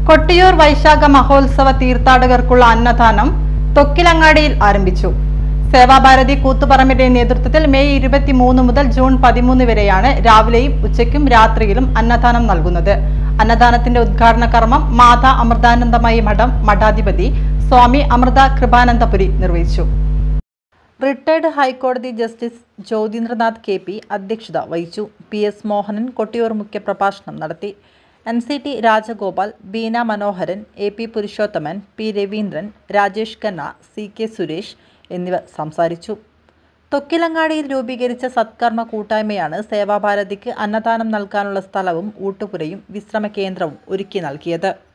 കൊട്ടിയൂർ വൈശാഖ മഹോത്സവ തീർത്ഥാടകർക്കുള്ള അന്നദാനം തൊക്കിലങ്ങാടിയിൽ ആരംഭിച്ചു സേവാഭാരതി കൂത്തുപറമ്പിന്റെ നേതൃത്വത്തിൽ മെയ് ഇരുപത്തിമൂന്ന് മുതൽ ജൂൺ പതിമൂന്ന് വരെയാണ് രാവിലെയും ഉച്ചയ്ക്കും രാത്രിയിലും അന്നദാനം നൽകുന്നത് അന്നദാനത്തിന്റെ ഉദ്ഘാടന കർമ്മം മാതാ അമൃതാനന്ദമയി മഠം മഠാധിപതി സ്വാമി അമൃത കൃപാനന്ദപുരി നിർവഹിച്ചു റിട്ടയർഡ് ഹൈക്കോടതി ജസ്റ്റിസ് ജ്യോതിന്ദ്രനാഥ് കെ പി അധ്യക്ഷത വഹിച്ചു പി എസ് മോഹനൻ കൊട്ടിയൂർ മുഖ്യപ്രഭാഷണം നടത്തി N C T Rajagopal Beena Manoharan A P Purushothaman P Raveendran Rajesh Khanna C K Suresh എന്നിവർ സംസാരിച്ചു തൊക്കിലങ്ങാടിയിൽ രൂപീകരിച്ച സത്കർമ്മ കൂട്ടായ്മയാണ് സേവാഭാരതിക്ക് അന്നദാനം നൽകാനുള്ള സ്ഥലവും ഊട്ടുപുരയും വിശ്രമ കേന്ദ്രവും ഒരുക്കി നൽകിയത്